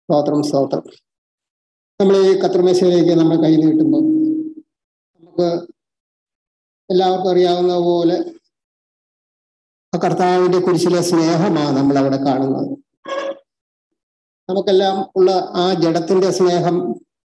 സ്തോത്രം സ്തോത്രം നമ്മൾ ഈ കത്രമേശയിലേക്ക് നമ്മൾ കൈ നീട്ടുമ്പോൾ നമുക്ക് എല്ലാവർക്കും അറിയാവുന്ന പോലെ ആ കർത്താവിന്റെ കുരിശിലെ സ്നേഹമാണ് നമ്മൾ അവിടെ കാണുന്നത് നമുക്കെല്ലാം ഉള്ള ആ ജഡത്തിന്റെ സ്നേഹം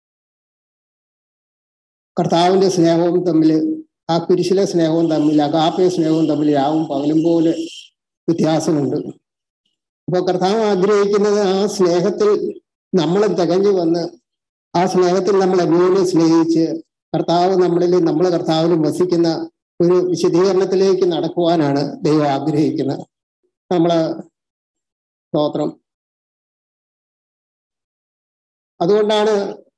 കർത്താവിന്റെ സ്നേഹവും തമ്മിൽ ആ കുരിശിലെ സ്നേഹവും തമ്മിൽ അകാപ്പയ സ്നേഹവും തമ്മിൽ രാവും പകലും പോലെ വ്യത്യാസമുണ്ട് അപ്പോൾ കർത്താവ് ആഗ്രഹിക്കുന്നത് ആ സ്നേഹത്തിൽ നമ്മൾ തികഞ്ഞു വന്ന് ആ സ്നേഹത്തിൽ നമ്മൾ അന്യോന്യം സ്നേഹിച്ച് കർത്താവ് നമ്മളിൽ നമ്മൾ കർത്താവിലും വസിക്കുന്ന ഒരു വിശദീകരണത്തിലേക്ക് നടക്കുവാനാണ് ദൈവം ആഗ്രഹിക്കുന്നത് നമ്മള് സ്തോത്രം അതുകൊണ്ടാണ്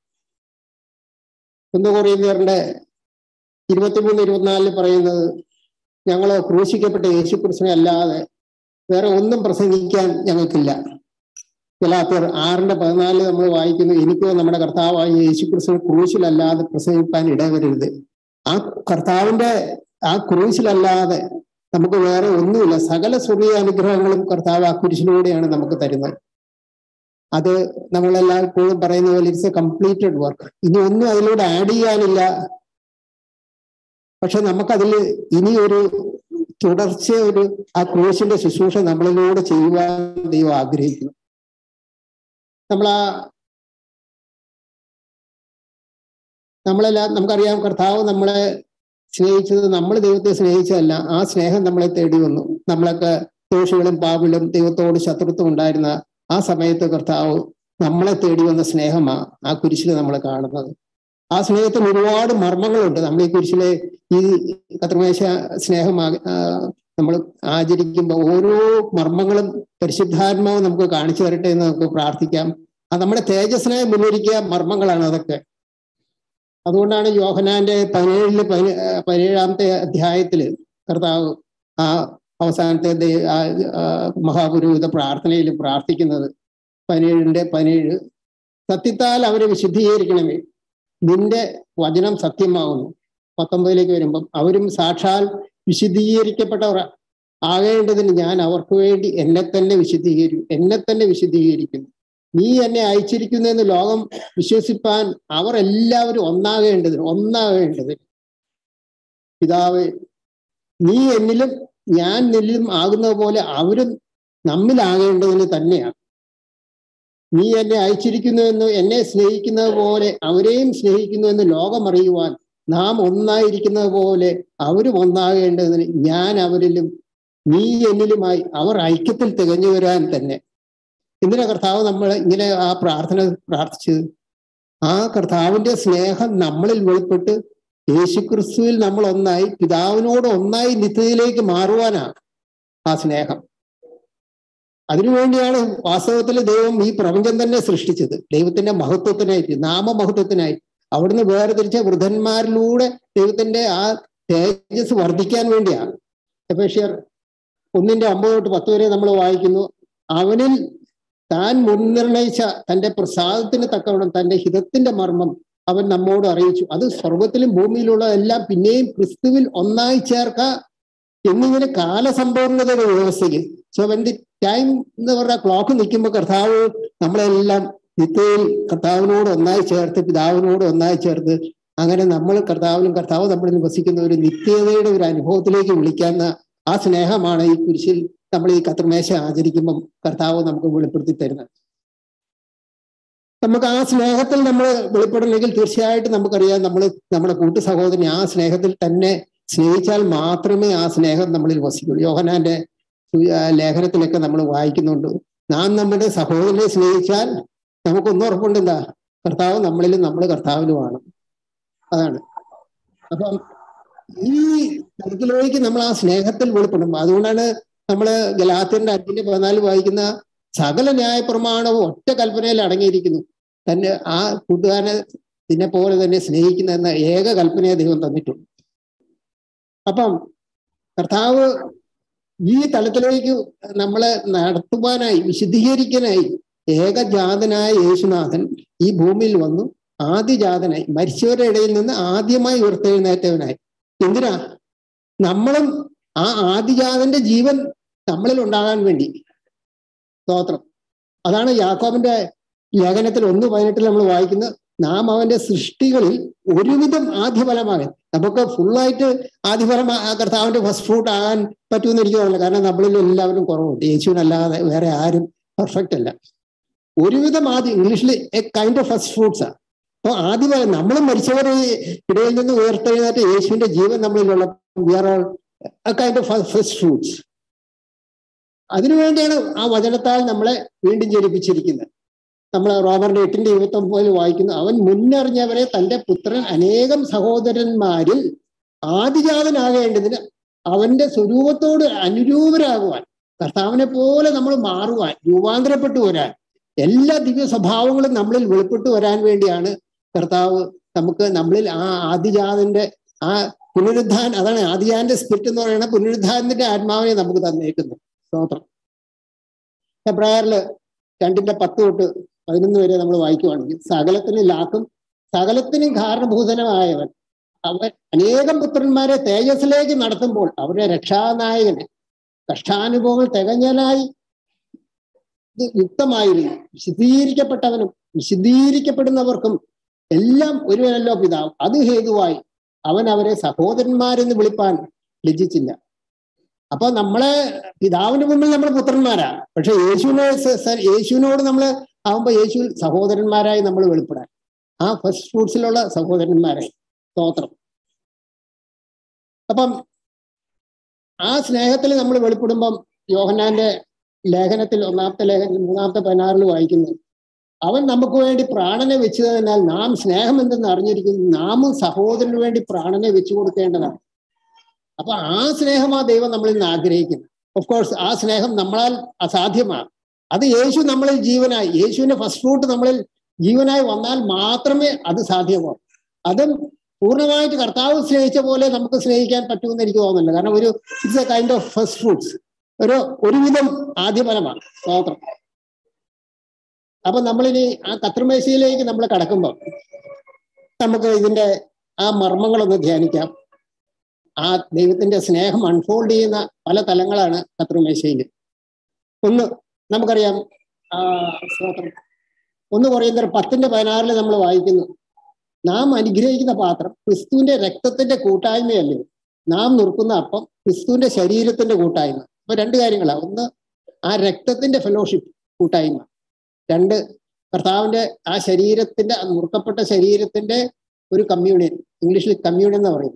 കുന്തകുറിയറിന്റെ ഇരുപത്തിമൂന്ന് ഇരുപത്തിനാലിൽ പറയുന്നത് ഞങ്ങൾ ക്രൂശിക്കപ്പെട്ട യേശുക്രിസ്തുവിനെ അല്ലാതെ വേറെ ഒന്നും പ്രസംഗിക്കാൻ ഞങ്ങൾക്കില്ല ഗലാത്യർ ആറിന്റെ പതിനാലിൽ നമ്മൾ വായിക്കുന്നു എനിക്കോ നമ്മുടെ കർത്താവായ യേശുക്രിസ്തു ക്രൂശിലല്ലാതെ പ്രസംഗിക്കാൻ ഇടവരരുത് ആ കർത്താവിന്റെ ആ ക്രൂശിലല്ലാതെ നമുക്ക് വേറെ ഒന്നുമില്ല സകല സ്വർഗീയ അനുഗ്രഹങ്ങളും കർത്താവ് ആ കുരിശിലൂടെയാണ് നമുക്ക് തരുന്നത് അത് നമ്മളെല്ലായ്പ്പോഴും പറയുന്ന പോലെ ഇറ്റ്സ് എ കംപ്ലീറ്റഡ് വർക്ക് ഇനി ഒന്നും അതിലൂടെ ആഡ് ചെയ്യാനില്ല പക്ഷെ നമുക്കതിൽ ഇനി ഒരു തുടർച്ച ഒരു ആ ക്രൂശിന്റെ ശുശ്രൂഷ നമ്മളിലൂടെ ചെയ്യുവാൻ ദൈവം ആഗ്രഹിക്കുന്നു നമ്മളാ നമ്മളെല്ലാം നമുക്കറിയാം കർത്താവ് നമ്മളെ സ്നേഹിച്ചത് നമ്മൾ ദൈവത്തെ സ്നേഹിച്ചതല്ല ആ സ്നേഹം നമ്മളെ തേടി വന്നു നമ്മളൊക്കെ ദോഷികളും പാവിലും ദൈവത്തോട് ശത്രുത്വം ഉണ്ടായിരുന്ന ആ സമയത്ത് കർത്താവ് നമ്മളെ തേടി വന്ന സ്നേഹമാ ആ കുരിശിൽ നമ്മൾ കാണുന്നത് ആ സ്നേഹത്തിന് ഒരുപാട് മർമ്മങ്ങളുണ്ട് നമ്മൾ ഈ കുരിശിലെ ഈ കത്രമേശ സ്നേഹം നമ്മൾ ആചരിക്കുമ്പോൾ ഓരോ മർമ്മങ്ങളും പരിശുദ്ധാത്മാവ് നമുക്ക് കാണിച്ചു തരട്ടെ എന്ന് നമുക്ക് പ്രാർത്ഥിക്കാം അത് നമ്മുടെ തേജസ്സിനെ മുൻനിരിക്കുക മർമ്മങ്ങളാണ് അതൊക്കെ അതുകൊണ്ടാണ് യോഹനാന്റെ പതിനേഴില് പതിനേഴാമത്തെ അധ്യായത്തില് കർത്താവ് ആ അവസാനത്തെ മഹാപുരോഹിത പ്രാർത്ഥനയിൽ പ്രാർത്ഥിക്കുന്നത് പതിനേഴിന്റെ പതിനേഴ് സത്യത്താൽ അവരെ വിശുദ്ധീകരിക്കണമേ നിന്റെ വചനം സത്യമാകുന്നു പത്തൊമ്പതിലേക്ക് വരുമ്പം അവരും സാക്ഷാൽ വിശുദ്ധീകരിക്കപ്പെട്ടവർ ആകേണ്ടതിന് ഞാൻ അവർക്ക് വേണ്ടി എന്നെ തന്നെ വിശുദ്ധീകരിക്കും എന്നെ തന്നെ വിശുദ്ധീകരിക്കുന്നു നീ എന്നെ അയച്ചിരിക്കുന്നു എന്ന് ലോകം വിശ്വസിപ്പാൻ അവർ എല്ലാവരും ഒന്നാകേണ്ടതിന് ഒന്നാകേണ്ടതിന് പിതാവ് നീ എന്നിലും ഞാൻ നിന്നിലും ആകുന്നത് പോലെ അവരും നമ്മിലാകേണ്ടതിന് തന്നെയാണ് നീ എന്നെ അയച്ചിരിക്കുന്നുവെന്ന് എന്നെ സ്നേഹിക്കുന്നത് പോലെ അവരെയും സ്നേഹിക്കുന്നുവെന്ന് ലോകം അറിയുവാൻ നാം ഒന്നായിരിക്കുന്നത് പോലെ അവരും ഒന്നാകേണ്ടതിന് ഞാൻ അവരിലും നീ എന്നിലുമായി അവർ ഐക്യത്തിൽ തികഞ്ഞു വരാൻ തന്നെ എന്തിനാ കർത്താവ് നമ്മൾ ഇങ്ങനെ ആ പ്രാർത്ഥന പ്രാർത്ഥിച്ചത് ആ കർത്താവിന്റെ സ്നേഹം നമ്മളിൽ വെളിപ്പെട്ട് യേശുക്രിസ്തുവിൽ നമ്മൾ ഒന്നായി പിതാവിനോട് ഒന്നായി നിത്യതയിലേക്ക് മാറുവാനാണ് ആ സ്നേഹം അതിനുവേണ്ടിയാണ് വാസ്തവത്തിൽ ദൈവം ഈ പ്രപഞ്ചം തന്നെ സൃഷ്ടിച്ചത് ദൈവത്തിന്റെ മഹത്വത്തിനായിട്ട് നാമമഹത്വത്തിനായി അവിടുന്ന് വേർതിരിച്ച വൃദ്ധന്മാരിലൂടെ ദൈവത്തിന്റെ ആ തേജസ് വർദ്ധിക്കാൻ വേണ്ടിയാണ് എഫേഷ്യർ ഒന്നിന്റെ അമ്പത് തൊട്ട് പത്ത് വരെ നമ്മൾ വായിക്കുന്നു അവനിൽ താൻ മുൻനിർണയിച്ച തന്റെ പ്രസാദത്തിന് തക്കവണ്ണം തന്റെ ഹിതത്തിന്റെ മർമ്മം അവൻ നമ്മോട് അറിയിച്ചു അത് സ്വർഗത്തിലും ഭൂമിയിലുള്ള എല്ലാം പിന്നെയും ക്രിസ്തുവിൽ ഒന്നായി ചേർക്ക എന്നിങ്ങനെ കാലസമ്പൂർണതയുടെ വ്യവസ്ഥയ്ക്ക് സോ വെൻ ദി ടൈം എന്ന് പറഞ്ഞ ക്ലോക്ക് നിൽക്കുമ്പോൾ കർത്താവ് നമ്മളെല്ലാം നിത്യയിൽ കർത്താവിനോട് ഒന്നായി ചേർത്ത് പിതാവിനോട് ഒന്നായി ചേർത്ത് അങ്ങനെ നമ്മൾ കർത്താവിനും കർത്താവ് നമ്മളിൽ വസിക്കുന്ന ഒരു നിത്യതയുടെ ഒരു അനുഭവത്തിലേക്ക് വിളിക്കാവുന്ന ആ സ്നേഹമാണ് ഈ കുരിശിൽ നമ്മൾ ഈ കത്രമേശ ആചരിക്കുമ്പം കർത്താവ് നമുക്ക് വെളിപ്പെടുത്തി തരുന്നത് നമുക്ക് ആ സ്നേഹത്തിൽ നമ്മൾ വെളിപ്പെടണമെങ്കിൽ തീർച്ചയായിട്ടും നമുക്കറിയാം നമ്മൾ നമ്മുടെ കൂട്ടു സഹോദരനെ ആ സ്നേഹത്തിൽ തന്നെ സ്നേഹിച്ചാൽ മാത്രമേ ആ സ്നേഹം നമ്മളിൽ വസിക്കുള്ളൂ യോഹനാന്റെ ലേഖനത്തിലൊക്കെ നമ്മൾ വായിക്കുന്നുണ്ട് നാം നമ്മുടെ സഹോദരനെ സ്നേഹിച്ചാൽ നമുക്കൊന്നും ഉറപ്പുണ്ട് എന്താ കർത്താവ് നമ്മളിലും നമ്മൾ കർത്താവിലുമാണ് അതാണ് അപ്പം ഈ തലത്തിലേക്ക് നമ്മൾ ആ സ്നേഹത്തിൽ വെളിപ്പെടും അതുകൊണ്ടാണ് നമ്മൾ ഗലാത്യന്റെ അഞ്ചിന്റെ പതിനാല് വായിക്കുന്ന സകല ന്യായപ്രമാണവും ഒറ്റ കൽപ്പനയിൽ അടങ്ങിയിരിക്കുന്നു തന്നെ ആ കൂട്ടുകാരനെ ഇതിനെ പോലെ തന്നെ സ്നേഹിക്കുന്ന എന്ന ഏക കൽപ്പനയെ ദൈവം തന്നിട്ടുണ്ട് അപ്പം കർത്താവ് ഈ തലത്തിലേക്ക് നമ്മളെ നടത്തുവാനായി വിശുദ്ധീകരിക്കാനായി ഏകജാതനായ യേശുനാഥൻ ഈ ഭൂമിയിൽ വന്നു ആദ്യജാതനായി മരിച്ചവരുടെ ഇടയിൽ നിന്ന് ആദ്യമായി ഉയർത്തെഴുന്നേറ്റവനായി എന്തിനാ നമ്മളും ആ ആദിജാതന്റെ ജീവൻ നമ്മളിൽ ഉണ്ടാകാൻ വേണ്ടി സ്തോത്രം അതാണ് യാക്കോബിന്റെ ലേഖനത്തിൽ ഒന്ന് പതിനെട്ടിൽ നമ്മൾ വായിക്കുന്ന നാം അവന്റെ സൃഷ്ടികളിൽ ഒരുവിധം ആദ്യഫലമാകാൻ നമുക്ക് ഫുള്ളായിട്ട് ആദ്യഫലം കർത്താവിന്റെ ഫസ്റ്റ് ഫ്രൂട്ട് ആകാൻ പറ്റുമെന്ന് എനിക്ക് തോന്നുന്നില്ല കാരണം നമ്മളിൽ എല്ലാവരും കുറവുണ്ട് യേശുവിനല്ലാതെ വേറെ ആരും പെർഫെക്റ്റ് അല്ല ഒരുവിധം ആദ്യം ഇംഗ്ലീഷിൽ a kind of first fruits ആണ് അപ്പൊ ആദ്യം നമ്മൾ മരിച്ചവരെ ഇടയിൽ നിന്ന് ഉയർത്തെഴുന്നേറ്റ് യേശുവിന്റെ ജീവൻ നമ്മളിലുള്ള we are all kind of first fruits അതിനുവേണ്ടിയാണ് ആ വചനത്താൽ നമ്മളെ വീണ്ടും ജനിപ്പിച്ചിരിക്കുന്നത് നമ്മൾ റോമറിന്റെ എട്ടിന്റെ ഇരുപത്തി ഒമ്പതിൽ വായിക്കുന്നു അവൻ മുന്നറിഞ്ഞവരെ തന്റെ പുത്രൻ അനേകം സഹോദരന്മാരിൽ ആദിജാതനാകേണ്ടതിന് അവന്റെ സ്വരൂപത്തോട് അനുരൂപരാകുവാൻ കർത്താവിനെ പോലെ നമ്മൾ മാറുവാൻ രൂപാന്തരപ്പെട്ടു വരാൻ എല്ലാ ദിവ്യ സ്വഭാവങ്ങളും നമ്മളിൽ വെളിപ്പെട്ടു വരാൻ വേണ്ടിയാണ് കർത്താവ് നമുക്ക് നമ്മളിൽ ആ ആദിജാതന്റെ ആ പുനരുദ്ധാൻ അതാണ് ആദിജാന്റെ സ്പിരിറ്റ് എന്ന് പറയുന്ന പുനരുദ്ധാനത്തിന്റെ ആത്മാവിനെ നമുക്ക് തന്നേക്കുന്നു സ്തോത്രം എബ്രായറില് രണ്ടിന്റെ പത്ത് തൊട്ട് പതിനൊന്ന് വരെ നമ്മൾ വായിക്കുവാണെങ്കിൽ സകലത്തിനും ലാക്കും സകലത്തിനും കാരണഭൂതനമായവൻ അവൻ അനേകം പുത്രന്മാരെ തേജസ്സിലേക്ക് നടത്തുമ്പോൾ അവരുടെ രക്ഷാനായകന് കഷ്ടാനുഭവങ്ങൾ തികഞ്ഞനായി യുക്തമായിരുന്നു വിശദീകരിക്കപ്പെട്ടവനും വിശദീകരിക്കപ്പെടുന്നവർക്കും എല്ലാം ഒരുവനല്ലോ പിതാവ് അത് ഹേതുവായി അവൻ അവരെ സഹോദരന്മാരെന്ന് വിളിപ്പാൻ ലജ്ജിച്ചില്ല അപ്പൊ നമ്മളെ പിതാവിന്റെ മുമ്പിൽ നമ്മൾ പുത്രന്മാരാ പക്ഷെ യേശുവിനെ യേശുവിനോട് നമ്മൾ ആവുമ്പോ യേശു സഹോദരന്മാരായി നമ്മൾ വെളിപ്പെടാൻ ആ ഫസ്റ്റ് ഫ്രൂട്ട്സിലുള്ള സഹോദരന്മാരായി സ്തോത്രം അപ്പം ആ സ്നേഹത്തിൽ നമ്മൾ വെളിപ്പെടുമ്പം യോഹന്നാന്റെ ലേഖനത്തിൽ ഒന്നാമത്തെ ലേഖനത്തിൽ മൂന്നാമത്തെ പതിനാറിൽ വായിക്കുന്നു അവൻ നമുക്ക് വേണ്ടി പ്രാണനെ വെച്ചതിനാൽ നാം സ്നേഹം എന്തെന്ന് അറിഞ്ഞിരിക്കുന്നു നാമും സഹോദരന് വേണ്ടി പ്രാണനെ വെച്ചു കൊടുക്കേണ്ടതാണ് അപ്പൊ ആ സ്നേഹം ആ ദൈവം നമ്മളിൽ നിന്ന് ആഗ്രഹിക്കുന്നു ഓഫ് കോഴ്സ് ആ സ്നേഹം നമ്മളാൽ അസാധ്യമാണ് അത് യേശു നമ്മളിൽ ജീവനായി യേശുവിന്റെ ഫസ്റ്റ് ഫ്രൂട്ട് നമ്മളിൽ ജീവനായി വന്നാൽ മാത്രമേ അത് സാധ്യമാകൂ അതും പൂർണ്ണമായിട്ട് കർത്താവ് സ്നേഹിച്ച പോലെ നമുക്ക് സ്നേഹിക്കാൻ പറ്റുമെന്ന് എനിക്ക് തോന്നുന്നില്ല കാരണം ഒരു it's a kind of first fruits ഒരു ഒരുവിധം ആദ്യഫലമാണ് സ്തോത്രം അപ്പൊ നമ്മളിനി ആ കത്രുമേശയിലേക്ക് നമ്മൾ കടക്കുമ്പോൾ നമുക്ക് ഇതിന്റെ ആ മർമ്മങ്ങളൊന്ന് ധ്യാനിക്കാം ആ ദൈവത്തിന്റെ സ്നേഹം അൺഫോൾഡ് ചെയ്യുന്ന പല തലങ്ങളാണ് കത്രുമേശയിൽ ഒന്ന് നമുക്കറിയാം ആ സ്തോത്രം ഒന്ന് പറയുന്നത് പത്തിന്റെ പതിനാറില് നമ്മൾ വായിക്കുന്നു നാം അനുഗ്രഹിക്കുന്ന പാത്രം ക്രിസ്തുവിന്റെ രക്തത്തിന്റെ കൂട്ടായ്മയല്ലേ നാം നുറുക്കുന്ന അപ്പം ക്രിസ്തുവിന്റെ ശരീരത്തിന്റെ കൂട്ടായ്മ അപ്പൊ രണ്ട് കാര്യങ്ങളാണ് ഒന്ന് ആ രക്തത്തിന്റെ ഫെലോഷിപ്പ് കൂട്ടായ്മ രണ്ട് കർത്താവിന്റെ ആ ശരീരത്തിന്റെ നുറുക്കപ്പെട്ട ശരീരത്തിന്റെ ഒരു കമ്മ്യൂണിയൻ ഇംഗ്ലീഷിൽ കമ്മ്യൂണിയൻ എന്ന് പറയുന്നത്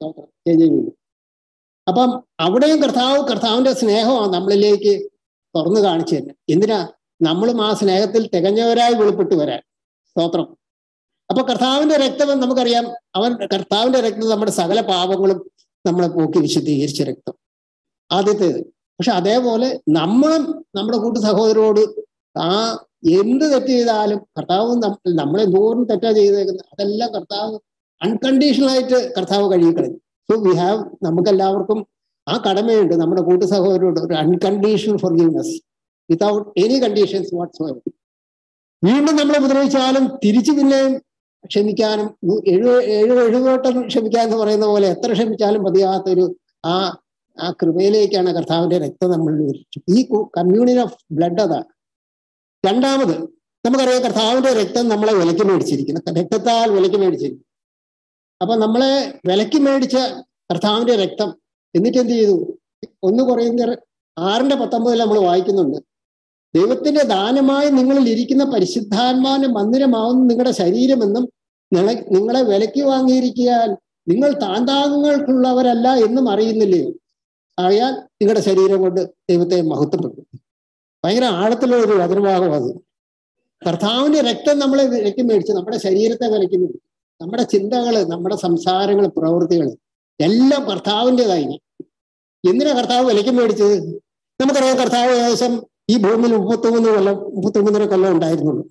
അപ്പം അവിടെയും കർത്താവ് കർത്താവിന്റെ സ്നേഹമാണ് നമ്മളിലേക്ക് തുറന്നു കാണിച്ചു തന്നെ എന്തിനാ നമ്മളും ആ സ്നേഹത്തിൽ തികഞ്ഞവരായി വെളിപ്പെട്ടു വരാൻ സ്തോത്രം അപ്പൊ കർത്താവിന്റെ രക്തം നമുക്കറിയാം അവൻ കർത്താവിന്റെ രക്തം നമ്മുടെ സകല പാപങ്ങളും നമ്മളെ പോക്കി വിശദീകരിച്ച രക്തം ആദ്യത്തേത് പക്ഷെ അതേപോലെ നമ്മളും നമ്മുടെ കൂട്ടു സഹോദരോട് ആ എന്ത് തെറ്റ് ചെയ്താലും കർത്താവ് നമ്മളെ എന്തോരം തെറ്റാ ചെയ്തേക്കുന്നത് അതെല്ലാം കർത്താവ് അൺകണ്ടീഷണൽ ആയിട്ട് കർത്താവ് കഴുകിക്കളഞ്ഞു സോ വി ഹാവ് നമുക്കെല്ലാവർക്കും ആ കടമയുണ്ട് നമ്മുടെ കൂട്ടു സഹോദരോട് ഒരു unconditional forgiveness without any conditions what's വീണ്ടും നമ്മളെ ഉപദ്രവിച്ചാലും തിരിച്ചു പിന്നെയും ക്ഷമിക്കാനും എഴു ഏഴു എഴുപട്ടം ക്ഷമിക്കുക എന്ന് പറയുന്ന പോലെ എത്ര ക്ഷമിച്ചാലും മതിയാത്തൊരു ആ ആ കൃപയിലേക്കാണ് കർത്താവിന്റെ രക്തം നമ്മൾ ഈ കമ്മ്യൂണിയൻ ഓഫ് ബ്ലഡ് അതാണ് രണ്ടാമത് നമുക്കറിയാം കർത്താവിന്റെ രക്തം നമ്മളെ വിലക്ക് മേടിച്ചിരിക്കുന്നു രക്തത്താൽ വിലക്ക് മേടിച്ചിരിക്കുന്നു അപ്പൊ നമ്മളെ വിലക്ക് മേടിച്ച കർത്താവിന്റെ രക്തം എന്നിട്ട് എന്ത് ചെയ്തു ഒന്ന് കുറയുന്ന ആറിന്റെ പത്തൊമ്പതിൽ നമ്മൾ വായിക്കുന്നുണ്ട് ദൈവത്തിന്റെ ദാനമായി നിങ്ങളിൽ ഇരിക്കുന്ന പരിശുദ്ധാത്മാവിന്റെ മന്ദിരമാവുന്ന നിങ്ങളുടെ ശരീരമെന്നും നിങ്ങളെ നിങ്ങളെ വിലയ്ക്ക് വാങ്ങിയിരിക്കാൻ നിങ്ങൾ താന്താങ്ങൾക്കുള്ളവരല്ല എന്നും അറിയുന്നില്ലയോ ആയാൽ നിങ്ങളുടെ ശരീരം കൊണ്ട് ദൈവത്തെ മഹത്വപ്പെടും ഭയങ്കര ആഴത്തിലുള്ള ഒരു വചനഭാഗം അത് കർത്താവിന്റെ രക്തം നമ്മളെ വിലയ്ക്ക് മേടിച്ച് നമ്മുടെ ശരീരത്തെ വിലയ്ക്ക് മേടിച്ചു നമ്മുടെ ചിന്തകള് നമ്മുടെ സംസാരങ്ങൾ പ്രവൃത്തികൾ എല്ലാം കർത്താവിൻ്റെതായി എന്തിനാ കർത്താവ് വിലയ്ക്ക് മേടിച്ചത് നമുക്കറിയാം കർത്താവ് ഏകദേശം ഈ ഭൂമിയിൽ മുപ്പത്തിമൂന്ന് കൊല്ലം മുപ്പത്തിമൂന്നര കൊല്ലം ഉണ്ടായിരുന്നുള്ളൂ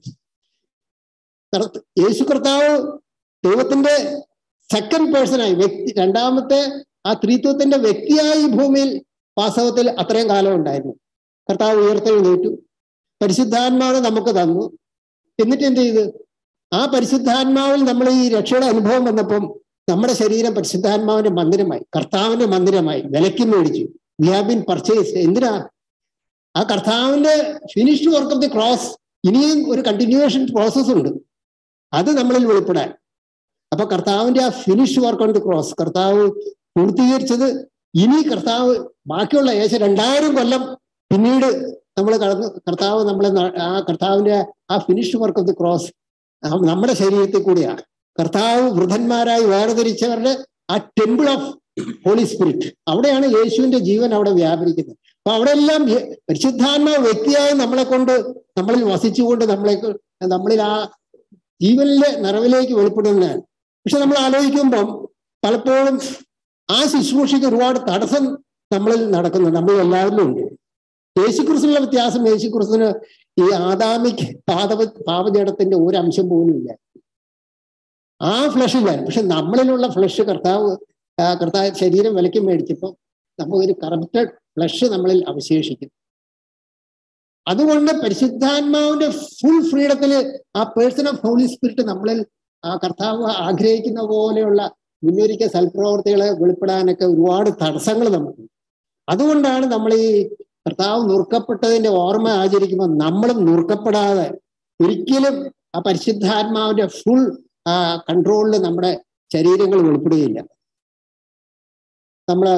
യേശു കർത്താവ് ദൈവത്തിന്റെ സെക്കൻഡ് പേഴ്സണായി വ്യക്തി രണ്ടാമത്തെ ആ ത്രിത്വത്തിന്റെ വ്യക്തിയായി ഈ ഭൂമിയിൽ വാസ്തവത്തിൽ അത്രയും കാലം ഉണ്ടായിരുന്നു കർത്താവ് ഉയർത്തെഴുന്നേറ്റു പരിശുദ്ധാത്മാവ് നമുക്ക് തന്നു എന്നിട്ട് എന്ത് ചെയ്ത് ആ പരിശുദ്ധാത്മാവിൽ നമ്മൾ ഈ രക്ഷയുടെ അനുഭവം വന്നപ്പം നമ്മുടെ ശരീരം പരിശുദ്ധാത്മാവിന്റെ മന്ദിരമായി കർത്താവിന്റെ മന്ദിരമായി വിലയ്ക്ക് മേടിച്ചു വി ഹാവ് ബിൻ പർച്ചേസ് എന്തിനാ ആ കർത്താവിന്റെ finished work of the cross ഇനിയും ഒരു കണ്ടിന്യൂവേഷൻ പ്രോസസ് ഉണ്ട് അത് നമ്മളിൽ വെളിപ്പെടാൻ അപ്പൊ കർത്താവിന്റെ ആ finish work on the cross കർത്താവ് പൂർത്തീകരിച്ചത് ഇനി കർത്താവ് ബാക്കിയുള്ള ഏകദേശം രണ്ടായിരം കൊല്ലം പിന്നീട് നമ്മൾ കടന്നു കർത്താവ് നമ്മളെ ന- ആ കർത്താവിന്റെ ആ finish work of the cross നമ്മുടെ ശരീരത്തിൽ കൂടിയാണ് കർത്താവ് വൃദ്ധന്മാരായി വേർതിരിച്ചവരുടെ ആ ടെമ്പിൾ ഓഫ് ഹോളി സ്പിരിറ്റ് അവിടെയാണ് യേശുവിന്റെ ജീവൻ അവിടെ വ്യാപരിക്കുന്നത് അപ്പൊ അവിടെ എല്ലാം യ- പരിശുദ്ധാത്മാവ് വ്യക്തിയായി നമ്മളെ കൊണ്ട് നമ്മളിൽ വസിച്ചുകൊണ്ട് നമ്മളെ കൊ- നമ്മളിൽ ആ ജീവനിലെ നിറവിലേക്ക് വെളിപ്പെടുന്നതാണ് പക്ഷെ നമ്മൾ ആലോചിക്കുമ്പം പലപ്പോഴും ആ ശുശ്രൂഷയ്ക്ക് ഒരുപാട് തടസ്സം നമ്മളിൽ നടക്കുന്നുണ്ട് നമ്മൾ എല്ലാവരിലും ഉണ്ട് യേശുക്രിസ്തുവിനുള്ള വ്യത്യാസം യേശുക്രിസ്തുവിന് ഈ ആദാമിക് പാദവ പാപജടത്തിന്റെ ഒരു അംശം പോലും ഇല്ല ആ ഫ്ലഷ് ഇല്ല പക്ഷെ നമ്മളിലുള്ള ഫ്ലഷ് കർത്താവ് ആ കർത്താവ് ശരീരം വിലക്ക് മേടിച്ചപ്പോൾ നമുക്കൊരു കറപ്റ്റഡ് ഫ്ലഷ് നമ്മളിൽ അവശേഷിക്കും അതുകൊണ്ട് പരിശുദ്ധാത്മാവിന്റെ ഫുൾ ഫ്രീഡത്തിൽ ആ പേഴ്സൺ ഓഫ് ഹോളി സ്പിരിറ്റ് നമ്മളിൽ ആ കർത്താവ് ആഗ്രഹിക്കുന്ന പോലെയുള്ള മുന്നൊരുക്കിയ സൽപ്രവർത്തികളെ വെളിപ്പെടാനൊക്കെ ഒരുപാട് തടസ്സങ്ങൾ നമുക്ക് അതുകൊണ്ടാണ് നമ്മൾ ഈ കർത്താവ് നുറുക്കപ്പെട്ടതിന്റെ ഓർമ്മ ആചരിക്കുമ്പോൾ നമ്മളും നുറുക്കപ്പെടാതെ ഒരിക്കലും ആ പരിശുദ്ധാത്മാവിന്റെ ഫുൾ ആ കൺട്രോളിൽ നമ്മുടെ ശരീരങ്ങൾ വെളിപ്പെടുകയില്ല നമ്മള്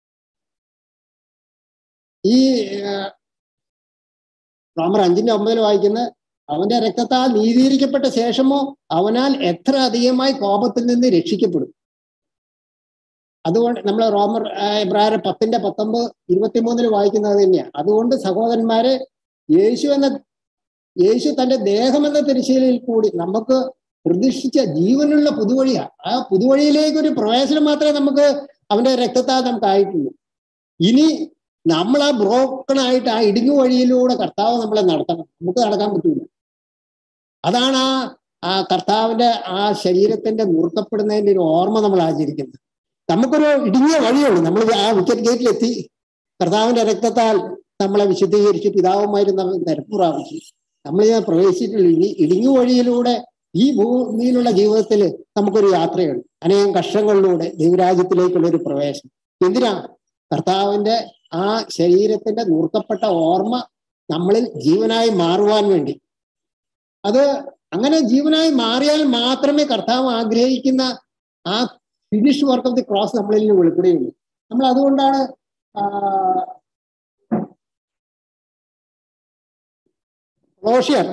ഈ റോമർ അഞ്ചിന്റെ ഒമ്പതിൽ വായിക്കുന്ന അവന്റെ രക്തത്താൽ നീതീകരിക്കപ്പെട്ട ശേഷമോ അവനാൽ എത്ര അധികമായി കോപത്തിൽ നിന്ന് രക്ഷിക്കപ്പെടും അതുകൊണ്ട് നമ്മൾ റോമർ എബ്രായർ പത്തിന്റെ പത്തൊമ്പത് ഇരുപത്തിമൂന്നിൽ വായിക്കുന്നത് തന്നെയാണ് അതുകൊണ്ട് സഹോദരന്മാരെ യേശു എന്ന യേശു തന്റെ ദേഹം എന്ന തിരശ്ശീലയിൽ കൂടി നമുക്ക് പ്രതീക്ഷിച്ച ജീവനുള്ള പുതുവഴിയാണ് ആ പുതുവഴിയിലേക്ക് ഒരു പ്രവേശനം മാത്രമേ നമുക്ക് അവന്റെ രക്തത്താൽ നമുക്ക് ആയിട്ടുള്ളൂ ഇനി നമ്മൾ ആ ബ്രോക്കൺ ആയിട്ട് ആ ഇടുങ്ങു വഴിയിലൂടെ കർത്താവ് നമ്മളെ നടത്തണം നമുക്ക് നടക്കാൻ പറ്റൂല അതാണ് ആ ആ കർത്താവിന്റെ ആ ശരീരത്തിന്റെ നുറുക്കപ്പെടുന്നതിന്റെ ഒരു ഓർമ്മ നമ്മൾ ആചരിക്കുന്നത് നമുക്കൊരു ഇടുങ്ങിയ വഴിയുള്ളൂ നമ്മൾ ആ വിക്കറ്റ് ഗേറ്റിലെത്തി കർത്താവിന്റെ രക്തത്താൽ നമ്മളെ വിശുദ്ധീകരിച്ച് പിതാവുമായിരുന്നു നമ്മൾ നിരപ്പ് പ്രാപിച്ചു നമ്മൾ ഞാൻ പ്രവേശിച്ചിട്ടുള്ള ഇനി ഇടുങ്ങു വഴിയിലൂടെ ഈ ഭൂമിയിലുള്ള ജീവിതത്തിൽ നമുക്കൊരു യാത്രയുണ്ട് അനേകം കഷ്ടങ്ങളിലൂടെ ദൈവരാജ്യത്തിലേക്കുള്ള ഒരു പ്രവേശനം എന്തിനാ കർത്താവിന്റെ ആ ശരീരത്തിന്റെ നൂർക്കപ്പെട്ട ഓർമ്മ നമ്മളിൽ ജീവനായി മാറുവാൻ വേണ്ടി അത് അങ്ങനെ ജീവനായി മാറിയാൽ മാത്രമേ കർത്താവ് ആഗ്രഹിക്കുന്ന ആ finish work of the cross നമ്മളിൽ നിന്ന് വെളിപ്പെടുകയുള്ളൂ നമ്മൾ അതുകൊണ്ടാണ് റോഷ്യർ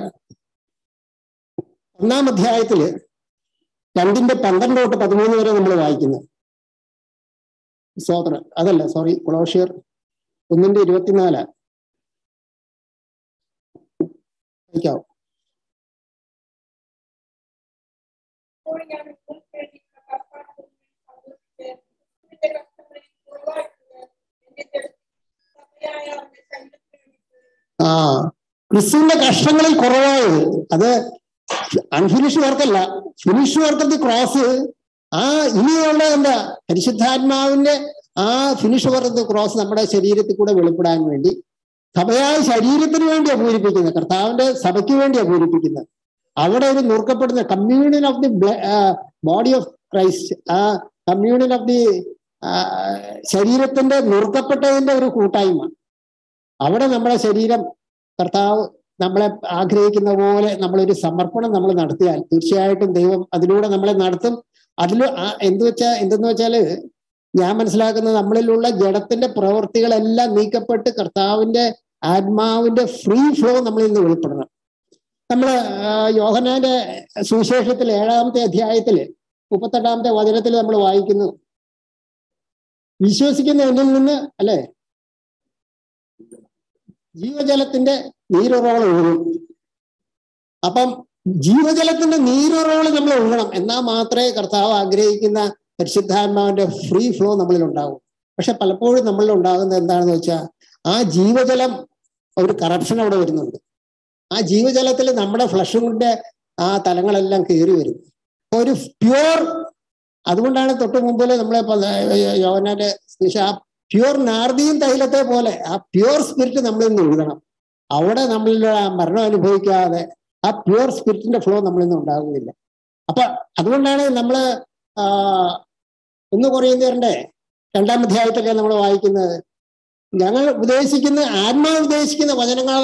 ഒന്നാം അധ്യായത്തില് രണ്ടിന്റെ പന്ത്രണ്ട് തൊട്ട് പതിമൂന്ന് വരെ നമ്മൾ വായിക്കുന്നു സ്വോത്രം അതല്ല സോറി കൊളോഷ്യർ ഒന്നിന്റെ ഇരുപത്തിനാല് വായിക്കാവോ ഇപ്പോൾ ഞാൻ നിങ്ങൾക്ക് വേണ്ടി കർത്താവിന്റെ സന്തോഷിച്ച് ക്രിസ്തുവിന്റെ കഷ്ടങ്ങളിൽ പൂർവ്വമായിട്ടുള്ള എന്റെ സഭയായ അവന്റെ ശരീരത്തിന് വേണ്ടി ആ ക്രിസ്തുവിന്റെ കഷ്ടങ്ങളിൽ കുറവായത് അത് അൺഫിനിഷ് വർക്കല്ല finish work of the cross ആ ഇനിയുള്ള എന്താ പരിശുദ്ധാത്മാവിന്റെ ആ finish work of the cross നമ്മുടെ ശരീരത്തിൽ കൂടെ വെളിപ്പെടാൻ വേണ്ടി സഭയായ ശരീരത്തിന് വേണ്ടിയാണ് പൂരിപ്പിക്കുന്നത് കർത്താവിന്റെ സഭയ്ക്ക് വേണ്ടിയാണ് പൂരിപ്പിക്കുന്നത് അവിടെ ഒരു നുറുക്കപ്പെടുന്ന communion of the body of Christ ആ കമ്മ്യൂണിയൻ ഓഫ് ദി ശരീരത്തിന്റെ നുറുക്കപ്പെട്ടതിന്റെ ഒരു കൂട്ടായ്മ അവിടെ നമ്മുടെ ശരീരം കർത്താവ് നമ്മളെ ആഗ്രഹിക്കുന്ന പോലെ നമ്മളൊരു സമർപ്പണം നമ്മൾ നടത്തിയാൽ തീർച്ചയായിട്ടും ദൈവം അതിലൂടെ നമ്മളെ നടത്തും അതിൽ എന്ത് വെച്ചാ എന്തെന്ന് വെച്ചാല് ഞാൻ മനസ്സിലാക്കുന്നത് നമ്മളിലുള്ള ജഡത്തിന്റെ പ്രവൃത്തികളെല്ലാം നീക്കപ്പെട്ട് കർത്താവിന്റെ ആത്മാവിന്റെ ഫ്രീ ഫ്ലോ നമ്മളിൽ നിന്ന് വെളിപ്പെടണം നമ്മൾ യോഹനാന്റെ സുവിശേഷത്തിൽ ഏഴാമത്തെ അധ്യായത്തില് മുപ്പത്തെട്ടാമത്തെ വചനത്തിൽ നമ്മൾ വായിക്കുന്നു വിശ്വസിക്കുന്ന എന്നിൽ നിന്ന് അല്ലെ ജീവജലത്തിന്റെ നീരുറവകൾ ഒഴുകും അപ്പം ജീവജലത്തിന്റെ നീരുറവകൾ നമ്മൾ ഒഴുകണം എന്നാൽ മാത്രമേ കർത്താവ് ആഗ്രഹിക്കുന്ന പരിശുദ്ധാത്മാവിന്റെ ഫ്രീ ഫ്ലോ നമ്മളിൽ ഉണ്ടാവും പക്ഷെ പലപ്പോഴും നമ്മളിൽ ഉണ്ടാകുന്നത് എന്താണെന്ന് വെച്ചാൽ ആ ജീവജലം ഒരു കറപ്ഷൻ അവിടെ വരുന്നുണ്ട് ആ ജീവജലത്തിൽ നമ്മുടെ ഫ്ലഷിന്റെ ആ തലങ്ങളെല്ലാം കയറി വരും ഒരു പ്യുവർ അതുകൊണ്ടാണ് തൊട്ട് മുമ്പിൽ നമ്മളെ യോവനാന്റെ ആ പ്യുവർ നാർദിയും തൈലത്തെ പോലെ ആ പ്യുവർ സ്പിരിറ്റ് നമ്മളിൽ നിന്ന് എഴുതണം അവിടെ നമ്മളിൽ ആ മരണം അനുഭവിക്കാതെ ആ പ്യുവർ സ്പിരിറ്റിന്റെ ഫ്ലോ നമ്മളിൽ നിന്ന് ഉണ്ടാകുന്നില്ല അപ്പൊ അതുകൊണ്ടാണ് നമ്മള് ആ ഒന്ന് കുറയുന്നവരുടെ രണ്ടാം അധ്യായത്തൊക്കെ നമ്മൾ വായിക്കുന്നത് ഞങ്ങൾ ഉപദേശിക്കുന്ന ആത്മാവ് ഉപദേശിക്കുന്ന വചനങ്ങള്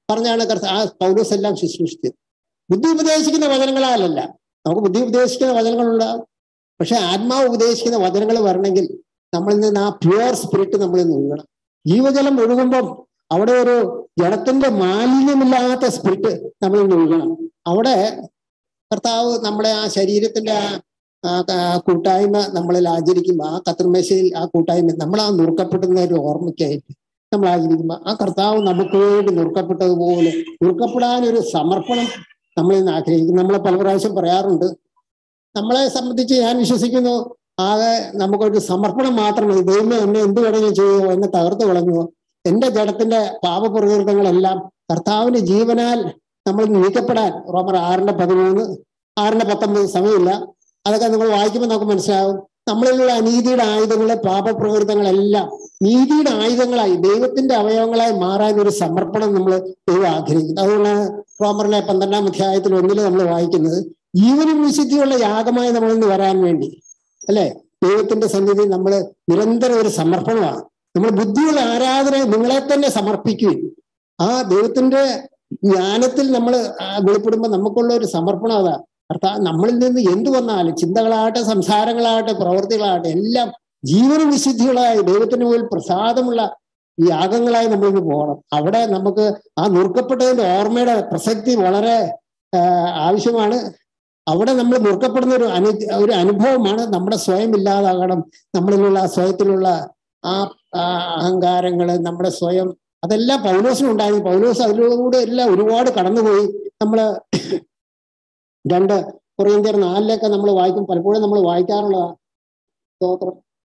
പറഞ്ഞാണ് കർത്ത- ആ പൗലോസ് എല്ലാം ശുശ്രൂഷിച്ചത് ബുദ്ധി ഉപദേശിക്കുന്ന വചനങ്ങളാലല്ല നമുക്ക് ബുദ്ധി ഉപദേശിക്കുന്ന വചനങ്ങളുണ്ടാവും പക്ഷെ ആത്മാവ് ഉപദേശിക്കുന്ന വചനങ്ങൾ വരണമെങ്കിൽ നമ്മളിൽ നിന്ന് ആ പ്യുവർ സ്പിരിറ്റ് നമ്മളിൽ നിന്ന് ഒഴുകണം ജീവജലം ഒഴുകുമ്പം അവിടെ ഒരു ജലത്തിന്റെ മാലിന്യമില്ലാത്ത സ്പിരിറ്റ് നമ്മളിൽ നിന്ന് ഒഴുകണം അവിടെ കർത്താവ് നമ്മുടെ ആ ശരീരത്തിന്റെ ആ ആ ക- ആ കൂട്ടായ്മ നമ്മളിൽ ആചരിക്കുമ്പോൾ ആ കത്തിർമേശയിൽ ആ കൂട്ടായ്മ നമ്മൾ ആ നുറുക്കപ്പെടുന്ന ഒരു ഓർമ്മയ്ക്കായിട്ട് നമ്മൾ ആചരിക്കുമ്പോൾ ആ കർത്താവ് നമുക്ക് വേണ്ടി നുറുക്കപ്പെട്ടതുപോലെ നുറുക്കപ്പെടാൻ ഒരു സമർപ്പണം നമ്മളിൽ നിന്ന് ആഗ്രഹിക്കും നമ്മൾ പല പ്രാവശ്യം പറയാറുണ്ട് നമ്മളെ സംബന്ധിച്ച് ഞാൻ വിശ്വസിക്കുന്നു ആകെ നമുക്കൊരു സമർപ്പണം മാത്രം മതി ദൈവമേ എന്നെ എന്ത് വേണമെങ്കിലും ചെയ്യുമോ എന്നെ തകർത്ത് കളഞ്ഞുവോ എന്റെ ജഡത്തിന്റെ പാപപ്രകൃതങ്ങളെല്ലാം കർത്താവിന്റെ ജീവനാൽ നമ്മൾ നീക്കപ്പെടാൻ റോമർ ആറിന്റെ പതിമൂന്ന് ആറിന്റെ പത്തൊമ്പത് സമയമില്ല അതൊക്കെ നിങ്ങൾ വായിക്കുമ്പോൾ നമുക്ക് മനസ്സിലാവും നമ്മളിലുള്ള അനീതിയുടെ ആയുധങ്ങളെ പാപപ്രകൃതങ്ങളെല്ലാം നീതിയുടെ ആയുധങ്ങളായി ദൈവത്തിന്റെ അവയവങ്ങളായി മാറാൻ ഒരു സമർപ്പണം നമ്മൾ ദൈവം ആഗ്രഹിക്കുന്നു അതുകൊണ്ടാണ് റോമറിലെ പന്ത്രണ്ടാം അധ്യായത്തിൽ ഒന്നിൽ നമ്മൾ വായിക്കുന്നത് ജീവനും വിശുദ്ധിയുള്ള യാഗമായി നമ്മളിൽ നിന്ന് വരാൻ വേണ്ടി അല്ലെ ദൈവത്തിന്റെ സന്നിധി നമ്മൾ നിരന്തരം ഒരു സമർപ്പണമാണ് നമ്മൾ ബുദ്ധിയുള്ള ആരാധന നിങ്ങളെ തന്നെ സമർപ്പിക്കുകയും ആ ദൈവത്തിന്റെ ജ്ഞാനത്തിൽ നമ്മൾ വെളിപ്പെടുമ്പോൾ നമുക്കുള്ള ഒരു സമർപ്പണം അതാ അർത്ഥാത് നമ്മളിൽ നിന്ന് എന്ത് വന്നാലും ചിന്തകളാകട്ടെ സംസാരങ്ങളാകട്ടെ പ്രവൃത്തികളാകട്ടെ എല്ലാം ജീവനും വിശുദ്ധികളായി ദൈവത്തിന് മുകളിൽ പ്രസാദമുള്ള യാഗങ്ങളായി നമ്മളിന്ന് പോകണം അവിടെ നമുക്ക് ആ നുറുക്കപ്പെട്ടതിന്റെ ഓർമ്മയുടെ പ്രസക്തി വളരെ ആ, ആവശ്യമാണ് അവിടെ നമ്മൾ നുറുക്കപ്പെടുന്ന ഒരു അനു ഒരു അനുഭവമാണ് നമ്മുടെ സ്വയം ഇല്ലാതാകണം നമ്മളിലുള്ള ആ സ്വയത്തിലുള്ള ആ ആ അഹങ്കാരങ്ങള് നമ്മുടെ സ്വയം അതെല്ലാം പൗലോസിനുണ്ടായിരുന്നു പൗലോസ് അതിലൂടെ എല്ലാം ഒരുപാട് കടന്നുപോയി നമ്മള് രണ്ട് കൊറിയന്ത്യർ നാലിലൊക്കെ നമ്മൾ വായിക്കും പലപ്പോഴും നമ്മൾ വായിക്കാറുള്ളതാ സ്തോത്രം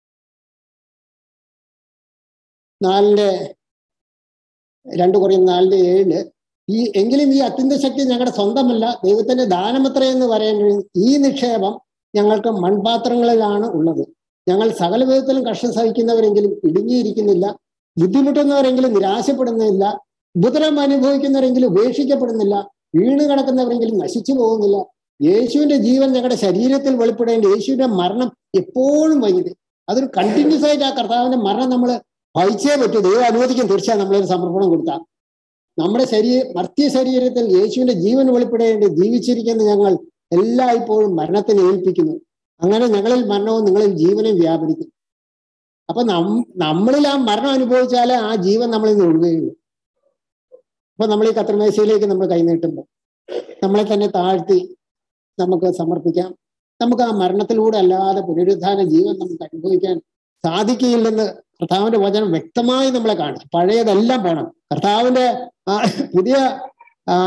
നാലിന്റെ രണ്ട് കുറയും നാലിന്റെ ഏഴില് ഈ എങ്കിലും ഈ അത്യന്ത ശക്തി ഞങ്ങളുടെ സ്വന്തമല്ല ദൈവത്തിന്റെ ദാനമത്രയെന്ന് പറയേണ്ടത് ഈ നിക്ഷേപം ഞങ്ങൾക്ക് മൺപാത്രങ്ങളിലാണ് ഉള്ളത് ഞങ്ങൾ സകല വിധത്തിലും കഷ്ടം സഹിക്കുന്നവരെങ്കിലും ഇടുങ്ങിയിരിക്കുന്നില്ല ബുദ്ധിമുട്ടുന്നവരെങ്കിലും നിരാശപ്പെടുന്നില്ല ഉപദ്രവം അനുഭവിക്കുന്നവരെങ്കിലും ഉപേക്ഷിക്കപ്പെടുന്നില്ല വീണ് കിടക്കുന്നവരെങ്കിലും നശിച്ചു പോകുന്നില്ല യേശുവിന്റെ ജീവൻ ഞങ്ങളുടെ ശരീരത്തിൽ വെളിപ്പെടേണ്ട യേശുവിന്റെ മരണം എപ്പോഴും വൈകിട്ട് അതൊരു കണ്ടിന്യൂസ് ആയിട്ട് ആ കർത്താവിന്റെ മരണം നമ്മൾ വഹിച്ചേ പറ്റൂ ദൈവം അനുവദിക്കും തീർച്ചയായും നമ്മളൊരു സമർപ്പണം കൊടുത്താൽ നമ്മുടെ ശരീര മർത്യ ശരീരത്തിൽ യേശുവിന്റെ ജീവൻ വെളിപ്പെടേണ്ടി ജീവിച്ചിരിക്കുന്ന ഞങ്ങൾ എല്ലായ്പ്പോഴും മരണത്തിന് ഏൽപ്പിക്കുന്നു അങ്ങനെ ഞങ്ങളിൽ മരണവും നിങ്ങളിൽ ജീവനും വ്യാപരിക്കും അപ്പൊ നം നമ്മളിൽ ആ മരണം അനുഭവിച്ചാലേ ആ ജീവൻ നമ്മളിൽ നിന്ന് ഒഴുകുകയുള്ളൂ അപ്പൊ നമ്മൾ ഈ കത്രമേശയിലേക്ക് നമ്മൾ കൈനീട്ടുമ്പോൾ നമ്മളെ തന്നെ താഴ്ത്തി നമുക്ക് സമർപ്പിക്കാം നമുക്ക് ആ മരണത്തിലൂടെ അല്ലാതെ പുനരുദ്ധാന ജീവൻ നമുക്ക് അനുഭവിക്കാൻ സാധിക്കുകയില്ലെന്ന് കർത്താവിന്റെ വചനം വ്യക്തമായി നമ്മളെ കാണിച്ചു പഴയതെല്ലാം പോണം കർത്താവിന്റെ ആ പുതിയ ആ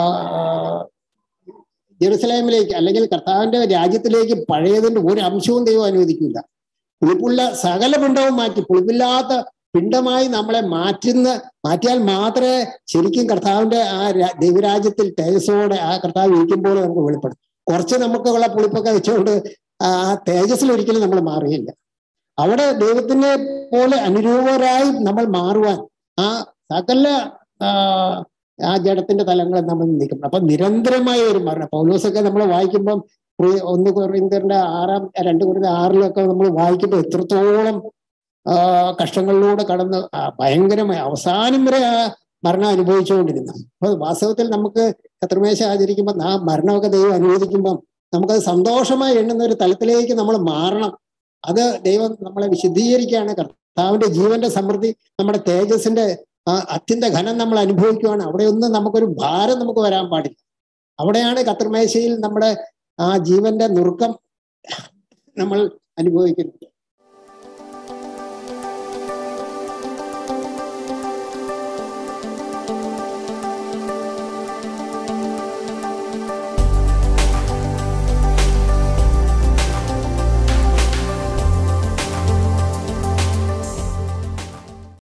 ജെറുസലേമിലേക്ക് അല്ലെങ്കിൽ കർത്താവിന്റെ രാജ്യത്തിലേക്ക് പഴയതിന്റെ ഒരു അംശവും ദൈവം അനുവദിക്കില്ല പുളിപ്പുള്ള സകല പിണ്ടവും മാറ്റി പുളിപ്പില്ലാത്ത പിണ്ടമായി നമ്മളെ മാറ്റുന്ന മാറ്റിയാൽ മാത്രമേ ശരിക്കും കർത്താവിന്റെ ആ രാ- ദൈവരാജ്യത്തിൽ തേജസ്സോടെ ആ കർത്താവ് ഇരിക്കുമ്പോൾ നമുക്ക് വെളിപ്പെടും കുറച്ച് നമുക്കുള്ള പുളിപ്പൊക്കെ വെച്ചുകൊണ്ട് ആ തേജസ്സിൽ ഒരിക്കലും നമ്മൾ മാറുകയില്ല അവിടെ ദൈവത്തിനെ പോലെ അനുരൂപരായി നമ്മൾ മാറുവാൻ ആ സകല ആ, ആ ജഡത്തിന്റെ തലങ്ങളെ നമ്മൾ നീക്കണം അപ്പൊ നിരന്തരമായ ഒരു മരണം പൗലോസൊക്കെ നമ്മൾ വായിക്കുമ്പം ഒരു- ഒന്ന് കൊറിന്തറിന്റെ ആറാം രണ്ട് കൊറിന്ത ആറിലൊക്കെ നമ്മൾ വായിക്കുമ്പോൾ എത്രത്തോളം ആ, കഷ്ടങ്ങളിലൂടെ കടന്ന് ആ, ഭയങ്കരമായ അവസാനം വരെ ആ മരണം അനുഭവിച്ചുകൊണ്ടിരുന്നു അപ്പൊ വാസ്തവത്തിൽ നമുക്ക് കത്രമേശ ആചരിക്കുമ്പോൾ ആ മരണമൊക്കെ ദൈവം അനുവദിക്കുമ്പം നമുക്കത് സന്തോഷമായി എണ്ണുന്ന ഒരു തലത്തിലേക്ക് നമ്മൾ മാറണം അത് ദൈവം നമ്മളെ വിശുദ്ധീകരിക്കുകയാണ് കർത്താവിന്റെ ജീവന്റെ സമൃദ്ധി നമ്മുടെ തേജസ്സിന്റെ ആ അത്യന്ത ഘനം നമ്മൾ അനുഭവിക്കുകയാണ് അവിടെയൊന്നും നമുക്കൊരു ഭാരം നമുക്ക് വരാൻ പാടില്ല അവിടെയാണ് കത്രമേശയിൽ നമ്മുടെ ആ ജീവന്റെ നുറുക്കം നമ്മൾ അനുഭവിക്കുന്നത്